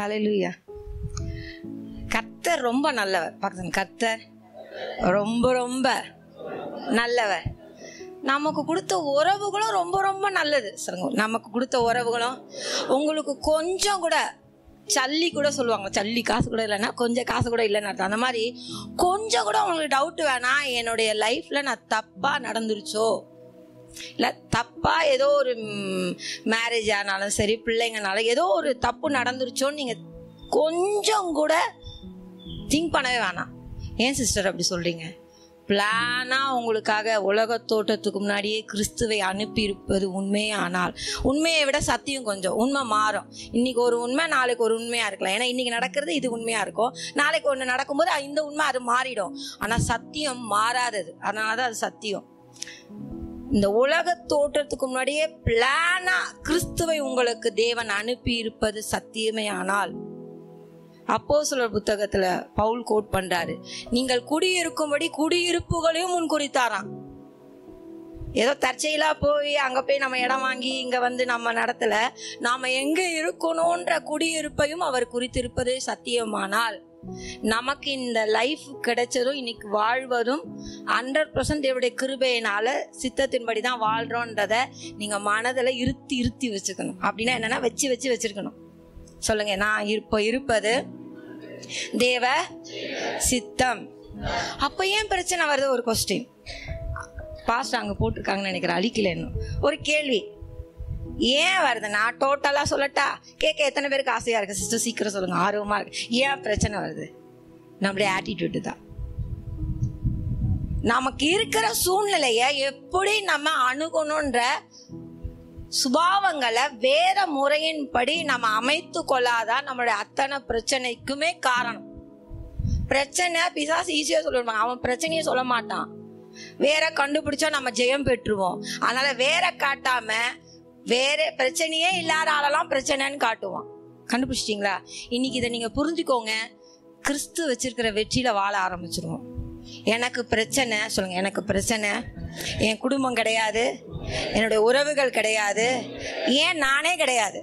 ஹalleluya கர்த்தர் ரொம்ப நல்லவர் பக்கத்துல கர்த்தர் ரொம்ப ரொம்ப நல்லவர் நமக்கு கொடுத்த உறவுகளும் ரொம்ப ரொம்ப நல்லது சொல்லுங்க நமக்கு கொடுத்த உறவுகளும் உங்களுக்கு கொஞ்சம் கூட சல்லி கூட சொல்லுவாங்க சல்லி காசு கூட இல்லைன்னா கொஞ்சம் காசு கூட இல்லைன்னு அர்த்தம் அந்த மாதிரி கொஞ்சம் கூட உங்களுக்கு டவுட் வேணாம் என்னுடைய லைஃப்ல நான் தப்பா நடந்துருச்சோ இல்லை தப்பா ஏதோ ஒரு மேரேஜ் ஆனாலும் சரி பிள்ளைங்கனாலும் ஏதோ ஒரு தப்பு நடந்துருச்சோன்னு நீங்க கொஞ்சம் கூட திங்க் பண்ணவே வேணாம் ஏன் சிஸ்டர் அப்படி சொல்றீங்க பிளானா உங்களுக்காக உலக தோட்டத்துக்கு முன்னாடியே கிறிஸ்துவை அனுப்பி இருப்பது உண்மையானால் உண்மையை விட சத்தியம் கொஞ்சம் உண்மை மாறும் இன்னைக்கு ஒரு உண்மை நாளைக்கு ஒரு உண்மையா இருக்கலாம் ஏன்னா இன்னைக்கு நடக்கிறது இது உண்மையா இருக்கும் நாளைக்கு ஒன்று நடக்கும்போது இந்த உண்மை அது மாறிடும் ஆனா சத்தியம் மாறாதது அதனாலதான் அது சத்தியம் இந்த உலக தோற்றத்துக்கு முன்னாடியே பிளானா கிறிஸ்துவை உங்களுக்கு தேவன் அனுப்பி இருப்பது சத்தியமே ஆனால் அப்போ புத்தகத்துல பவுல் கோட் பண்றாரு நீங்கள் குடியிருக்கும்படி குடியிருப்புகளையும் முன் குறித்தாராம் ஏதோ தற்செயலா போய் அங்க போய் நம்ம இடம் வாங்கி இங்க வந்து நம்ம நடத்தல நாம எங்க இருக்கணும்ன்ற குடியிருப்பையும் அவர் குறித்திருப்பது சத்தியமானால் நமக்கு இந்த லைஃப் கிடைச்சதும் இன்னைக்கு வாழ்வதும் ஹண்ட்ரட் பர்சன்ட் தேவடைய கிருபையினால சித்தத்தின்படி தான் வாழ்றோன்றத நீங்க மனதில் இருத்தி இருத்தி வச்சுக்கணும் அப்படின்னா என்னன்னா வச்சு வச்சு வச்சிருக்கணும் சொல்லுங்க நான் இப்போ இருப்பது தேவ சித்தம் அப்ப ஏன் பிரச்சனை வருது ஒரு கொஸ்டின் பாஸ்ட் அங்க போட்டிருக்காங்கன்னு நினைக்கிறேன் அழிக்கல இன்னும் ஒரு கேள்வி ஏன் வருது நான் டோட்டலா சொல்லட்டா கேட்க எத்தனை பேருக்கு ஆசையா இருக்கு சிஸ்டர் சீக்கிரம் சொல்லுங்க ஆர்வமா இருக்கு ஏன் பிரச்சனை வருது நம்மளுடைய ஆட்டிடியூட் தான் நமக்கு இருக்கிற சூழ்நிலைய எப்படி நம்ம அணுகணுன்ற சுபாவங்களை வேற முறையின்படி நம்ம அமைத்து கொள்ளாதான் நம்மளுடைய அத்தனை பிரச்சனைக்குமே காரணம் பிரச்சனை பிசாசு ஈஸியா சொல்லிடுவாங்க அவன் பிரச்சனையே சொல்ல மாட்டான் வேற கண்டுபிடிச்சா நம்ம ஜெயம் பெற்றுவோம் அதனால வேற காட்டாம வேற பிரச்சனையே இல்லாத ஆளெல்லாம் பிரச்சனைன்னு காட்டுவான் கண்டுபிடிச்சிட்டீங்களா இன்னைக்கு இதை நீங்க புரிஞ்சுக்கோங்க கிறிஸ்து வச்சிருக்கிற வெற்றியில வாழ ஆரம்பிச்சிருவோம் எனக்கு பிரச்சனை சொல்லுங்க எனக்கு பிரச்சனை என் குடும்பம் கிடையாது என்னுடைய உறவுகள் கிடையாது ஏன் நானே கிடையாது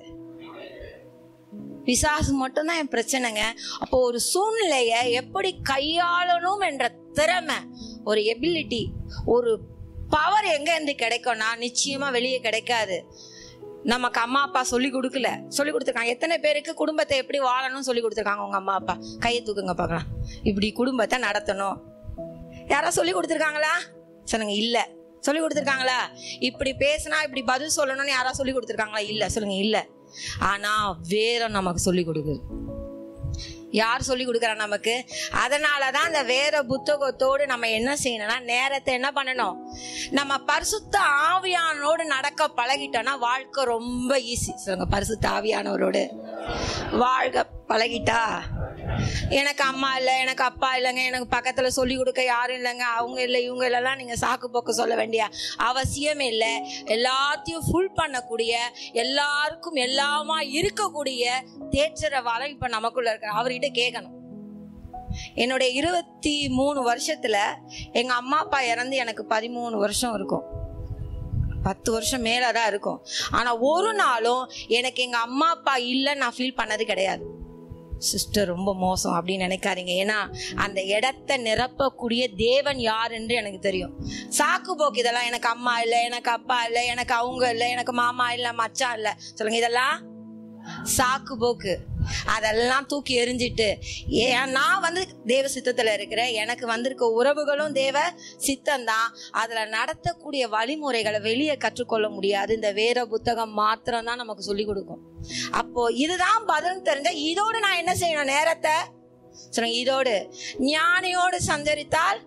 பிசாசு மட்டும்தான் என் பிரச்சனைங்க அப்போ ஒரு சூழ்நிலைய எப்படி கையாளணும் என்ற திறமை ஒரு எபிலிட்டி ஒரு பவர் எங்க இருந்து கிடைக்கும்னா நிச்சயமா வெளியே கிடைக்காது நமக்கு அம்மா அப்பா சொல்லி கொடுக்கல சொல்லி கொடுத்துருக்காங்க எத்தனை பேருக்கு குடும்பத்தை எப்படி வாழணும்னு சொல்லி கொடுத்துருக்காங்க உங்க அம்மா அப்பா கையை தூக்குங்க பார்க்கலாம் இப்படி குடும்பத்தை நடத்தணும் யாரா சொல்லி கொடுத்துருக்காங்களா சொல்லுங்க இல்ல சொல்லி கொடுத்துருக்காங்களா இப்படி பேசினா இப்படி பதில் சொல்லணும்னு யாரா சொல்லி கொடுத்துருக்காங்களா இல்ல சொல்லுங்க இல்ல ஆனா வேதம் நமக்கு சொல்லி கொடுக்குது யார் சொல்லி கொடுக்குறா நமக்கு அதனாலதான் அந்த வேற புத்தகத்தோடு நம்ம என்ன செய்யணும்னா நேரத்தை என்ன பண்ணணும் நம்ம பரிசுத்த ஆவியானோடு நடக்க பழகிட்டோம்னா வாழ்க்கை ரொம்ப ஈஸி சொல்லுங்க பரிசுத்த ஆவியானவரோடு வாழ்க பழகிட்டா எனக்கு அம்மா இல்லை எனக்கு அப்பா இல்லைங்க எனக்கு பக்கத்துல சொல்லி கொடுக்க யாரும் இல்லைங்க அவங்க இல்லை இவங்க இல்லைலாம் நீங்க சாக்கு போக்க சொல்ல வேண்டிய அவசியம் இல்லை எல்லாத்தையும் ஃபுல் பண்ணக்கூடிய எல்லாருக்கும் எல்லாமா இருக்கக்கூடிய தேய்ச்சற வளம் இப்ப நமக்குள்ள இருக்க அவர்கிட்ட கேட்கணும் என்னுடைய இருபத்தி மூணு வருஷத்துல எங்க அம்மா அப்பா இறந்து எனக்கு பதிமூணு வருஷம் இருக்கும் பத்து வருஷம் மேலதான் இருக்கும் ஆனா ஒரு நாளும் எனக்கு எங்க அம்மா அப்பா இல்லைன்னு நான் ஃபீல் பண்ணது கிடையாது சிஸ்டர் ரொம்ப மோசம் அப்படின்னு நினைக்காதீங்க ஏன்னா அந்த இடத்த நிரப்பக்கூடிய தேவன் யார் என்று எனக்கு தெரியும் சாக்கு போக்கு இதெல்லாம் எனக்கு அம்மா இல்லை எனக்கு அப்பா இல்லை எனக்கு அவங்க இல்லை எனக்கு மாமா இல்லை மச்சான் இல்லை சொல்லுங்க இதெல்லாம் சாக்கு போக்கு அதெல்லாம் தூக்கி எரிஞ்சிட்டு ஏன் நான் வந்து தேவ சித்தத்துல இருக்கிறேன் எனக்கு வந்திருக்க உறவுகளும் தேவ சித்தம் தான் அதுல நடத்தக்கூடிய வழிமுறைகளை வெளியே கற்றுக்கொள்ள முடியாது இந்த வேற புத்தகம் மாத்திரம் தான் நமக்கு சொல்லி கொடுக்கும் அப்போ இதுதான் பதில் தெரிஞ்ச இதோடு நான் என்ன செய்யணும் நேரத்தை சொல்லுங்க இதோடு ஞானியோடு சஞ்சரித்தால்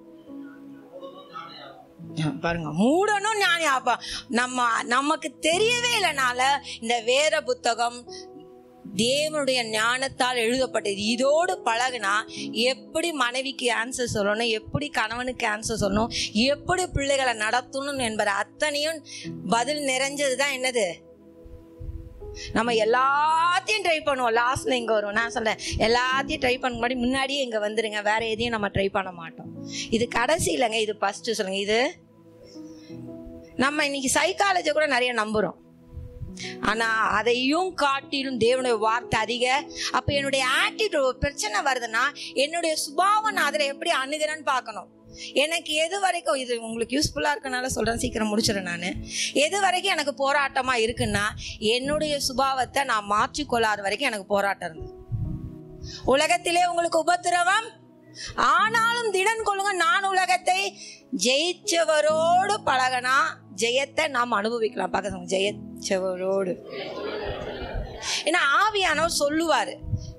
பாருங்க மூடனும் ஞானி அப்பா நம்ம நமக்கு தெரியவே இல்லைனால இந்த வேத புத்தகம் தேவனுடைய ஞானத்தால் எழுதப்பட்டது இதோடு பழகுனா எப்படி மனைவிக்கு ஆன்சர் சொல்லணும் எப்படி கணவனுக்கு ஆன்சர் சொல்லணும் எப்படி பிள்ளைகளை நடத்தணும் என்பது அத்தனையும் பதில் நிறைஞ்சது தான் என்னது நம்ம எல்லாத்தையும் ட்ரை பண்ணுவோம் லாஸ்ட்ல இங்க வரும் நான் சொல்றேன் எல்லாத்தையும் ட்ரை பண்ண முன்னாடி முன்னாடியே இங்க வந்துருங்க வேற எதையும் நம்ம ட்ரை பண்ண மாட்டோம் இது கடைசி இல்லைங்க இது ஃபர்ஸ்ட் சொல்லுங்க இது நம்ம இன்னைக்கு சைக்காலஜி கூட நிறைய நம்புறோம் ஆனா அதையும் காட்டிலும் தேவனுடைய வார்த்தை அதிக அப்ப என்னுடைய ஆட்டிடியூட் பிரச்சனை வருதுன்னா என்னுடைய சுபாவம் நான் அதில் எப்படி அணுகிறேன்னு பார்க்கணும் எனக்கு எது வரைக்கும் இது உங்களுக்கு யூஸ்ஃபுல்லா இருக்கனால சொல்றேன் சீக்கிரம் முடிச்சிடறேன் நான் எது வரைக்கும் எனக்கு போராட்டமா இருக்குன்னா என்னுடைய சுபாவத்தை நான் மாற்றிக்கொள்ளாத வரைக்கும் எனக்கு போராட்டம் இருந்தது உலகத்திலே உங்களுக்கு உபத்திரவம் ஆனாலும் திடன் கொள்ளுங்க நான் உலகத்தை ஜெயிச்சவரோடு பழகனா ஜெயத்தை நாம் அனுபவிக்கலாம் பக்கத்து ஜெயிச்சவரோடு ஏன்னா ஆவியானவர் சொல்லுவாரு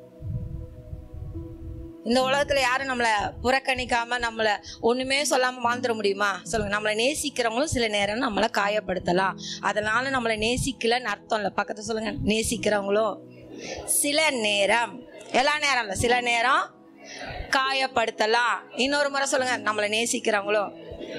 இந்த உலகத்துல யாரும் நம்மளை புறக்கணிக்காம நம்மளை ஒண்ணுமே சொல்லாம வாழ்ந்துட முடியுமா சொல்லுங்க நம்மளை நேசிக்கிறவங்களும் சில நேரம் நம்மளை காயப்படுத்தலாம் அதனால நம்மளை நேசிக்கலன்னு அர்த்தம் இல்லை பக்கத்துல சொல்லுங்க நேசிக்கிறவங்களும் சில நேரம் எல்லா நேரம் இல்லை சில நேரம் காயப்படுத்தலாம் இன்னொரு முறை சொல்லுங்க நம்மளை நேசிக்கிறவங்களும்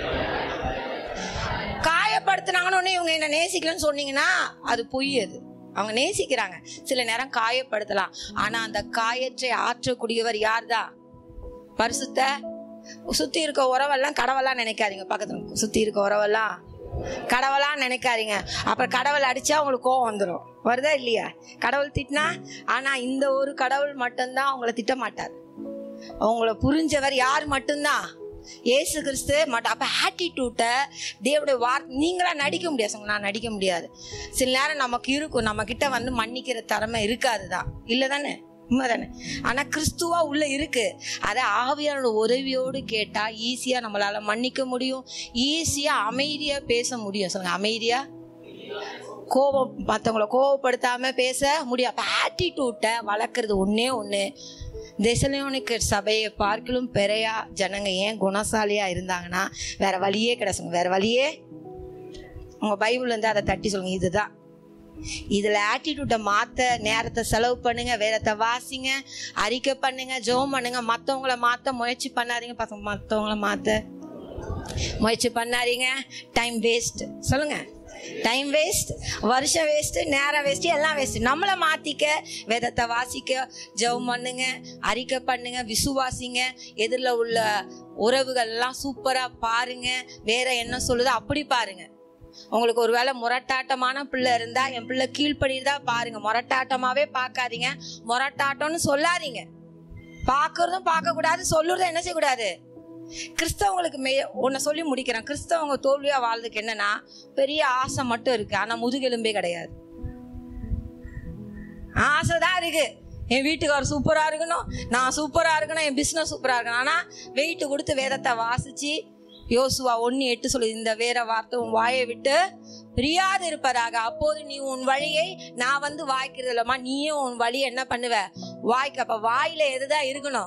காயப்படுத்தினாங்கன்னு உடனே இவங்க என்ன நேசிக்கலன்னு சொன்னீங்கன்னா அது பொய் அது அவங்க நேசிக்கிறாங்க சில நேரம் காயப்படுத்தலாம் ஆனா அந்த காயற்றை ஆற்றக்கூடியவர் யார்தான் பரிசுத்த சுத்தி இருக்க உறவெல்லாம் கடவுளா நினைக்காதீங்க பக்கத்துல சுத்தி இருக்க உறவெல்லாம் கடவுளா நினைக்காதீங்க அப்புறம் கடவுள் அடிச்சா உங்களுக்கு கோவம் வந்துடும் வருதா இல்லையா கடவுள் திட்டினா ஆனா இந்த ஒரு கடவுள் மட்டும்தான் அவங்கள திட்ட மாட்டார் அவங்கள புரிஞ்சவர் யார் மட்டும்தான் ஏசு கிறிஸ்து மட்டும் அப்ப ஆட்டிடியூட்டை தேவடைய வார்த்தை நீங்களா நடிக்க முடியாது சொல்லுங்க, நான் நடிக்க முடியாது சில நேரம் நமக்கு இருக்கும் நம்ம கிட்ட வந்து மன்னிக்கிற திறமை இருக்காது தான் இல்லை தானே உண்மைதானே ஆனா கிறிஸ்துவா உள்ள இருக்கு அதை ஆவியானோட உதவியோடு கேட்டா ஈஸியா நம்மளால மன்னிக்க முடியும் ஈஸியா அமைதியா பேச முடியும் சொல்லுங்க அமைதியா கோபம் மற்றவங்கள கோவப்படுத்தாம பேச முடியும் அப்போ ஆட்டிடியூட்டை வளர்க்குறது ஒன்றே ஒன்று தெசலோனிக்கு சபையை பார்க்கலும் பெறையா ஜனங்க ஏன் குணசாலியா இருந்தாங்கன்னா வேற வழியே கிடைச்சுங்க வேற வழியே உங்க பைபிள் வந்து அதை தட்டி சொல்லுங்க இதுதான் இதுல ஆட்டிடியூட்டை மாத்த நேரத்தை செலவு பண்ணுங்க வேதத்தை வாசிங்க அறிக்கை பண்ணுங்க ஜெபம் பண்ணுங்க மத்தவங்கள மாத்த முயற்சி பண்ணாதீங்க பசங்க மத்தவங்கள மாத்த முயற்சி பண்ணாதீங்க டைம் வேஸ்ட் சொல்லுங்க டைம் வேஸ்ட் வருஷம் வேஸ்ட் நேரம் வேஸ்ட் எல்லாம் வேஸ்ட் நம்மளை மாத்திக்க வேதத்தை வாசிக்க ஜெபம் பண்ணுங்க அறிக்கை பண்ணுங்க விசுவாசிங்க எதிரில் உள்ள உறவுகள் எல்லாம் சூப்பரா பாருங்க வேற என்ன சொல்லுதோ அப்படி பாருங்க உங்களுக்கு ஒருவேளை முரட்டாட்டமான பிள்ளை இருந்தா என் பிள்ளை கீழ்ப்படிதா பாருங்க முரட்டாட்டமாவே பார்க்காதீங்க முரட்டாட்டம்னு சொல்லாதீங்க பார்க்கறதும் பார்க்க கூடாது சொல்லுறதும் என்ன செய்யக்கூடாது கிறிஸ்தவங்களுக்கு மே உன்னை சொல்லி முடிக்கிறேன் கிறிஸ்தவங்க தோல்வியா வாழ்றதுக்கு என்னன்னா பெரிய ஆசை மட்டும் இருக்கு ஆனா முதுகெலும்பே கிடையாது ஆசை தான் இருக்கு என் வீட்டுக்காரர் சூப்பரா இருக்கணும் நான் சூப்பரா இருக்கணும் என் பிசினஸ் சூப்பரா இருக்கணும் ஆனா வெயிட் கொடுத்து வேதத்தை வாசிச்சு யோசுவா ஒன்னு எட்டு சொல்லுது இந்த வேற வார்த்தை உன் வாயை விட்டு பிரியாது இருப்பதாக அப்போது நீ உன் வழியை நான் வந்து வாய்க்கிறது இல்லம்மா நீயும் உன் வழியை என்ன பண்ணுவ வாய்க்க அப்ப வாயில எதுதான் இருக்கணும்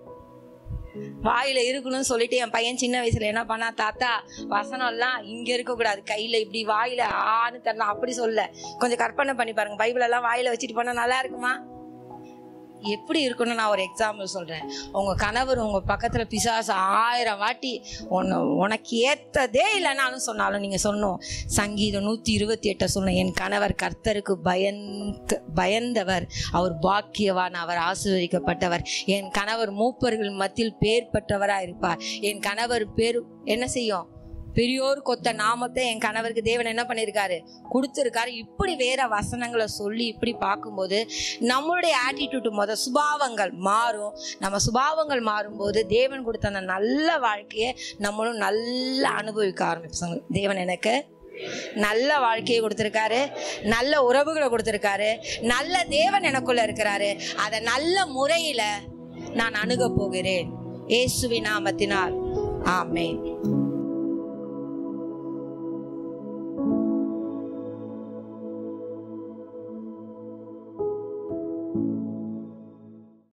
வாயில இருக்கணும்னு சொல்லிட்டு என் பையன் சின்ன வயசுல என்ன பண்ணா தாத்தா வசனம் எல்லாம் இங்க இருக்க கூடாது கையில இப்படி வாயில ஆன்னு தரலாம் அப்படி சொல்ல கொஞ்சம் கற்பனை பண்ணி பாருங்க பைபிள் எல்லாம் வாயில வச்சுட்டு போனா நல்லா இருக்குமா எப்படி இருக்குன்னு நான் ஒரு எக்ஸாம்பிள் சொல்றேன் உங்க கணவர் உங்க பக்கத்துல பிசாசு ஆயிரம் வாட்டி உன்னை உனக்கு ஏத்ததே இல்லைனாலும் சொன்னாலும் நீங்க சொன்னோம் சங்கீதம் நூத்தி இருபத்தி எட்ட சொல்லணும் என் கணவர் கர்த்தருக்கு பயந்து பயந்தவர் அவர் பாக்கியவான் அவர் ஆசீர்வதிக்கப்பட்டவர் என் கணவர் மூப்பர்கள் மத்தியில் பேர் பெற்றவரா இருப்பார் என் கணவர் பேர் என்ன செய்யும் பெரியோர் கொத்த நாமத்தை என் கணவருக்கு தேவன் என்ன பண்ணியிருக்காரு கொடுத்துருக்காரு இப்படி வேற வசனங்களை சொல்லி இப்படி பார்க்கும்போது நம்மளுடைய ஆட்டிடியூட் முத சுபாவங்கள் மாறும் நம்ம சுபாவங்கள் மாறும்போது தேவன் கொடுத்த அந்த நல்ல வாழ்க்கையை நம்மளும் நல்லா அனுபவிக்க ஆரம்பிப்பாங்க தேவன் எனக்கு நல்ல வாழ்க்கையை கொடுத்துருக்காரு நல்ல உறவுகளை கொடுத்துருக்காரு நல்ல தேவன் எனக்குள்ள இருக்கிறாரு அதை நல்ல முறையில நான் அணுக போகிறேன் இயேசுவின் நாமத்தினால் ஆமென்